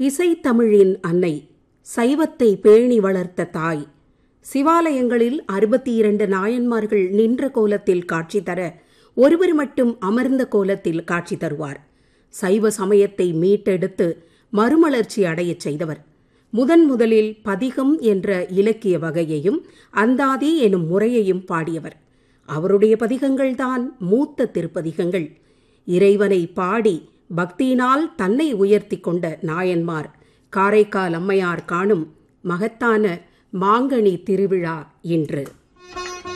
இசைத்தமிழின் அன்னை சைவத்தை பேணி வளர்த்த தாய் சிவாலயங்களில் அறுபத்தி இரண்டு நாயன்மார்கள் நின்ற கோலத்தில் காட்சி தர ஒருவர் மட்டும் அமர்ந்த கோலத்தில் காட்சி தருவார் சைவ சமயத்தை மீட்டெடுத்து மறுமலர்ச்சி அடையச் செய்தவர் முதன் முதலில் பதிகம் என்ற இலக்கிய வகையையும் அந்தாதி எனும் முறையையும் பாடியவர் அவருடைய பதிகங்கள்தான் மூத்த திருப்பதிகங்கள் இறைவனை பாடி பக்தியினால் தன்னை உயர்த்தி கொண்ட நாயன்மார் காரைக்கால் அம்மையார் காணும் மகத்தான மாங்கனி திருவிழா இன்று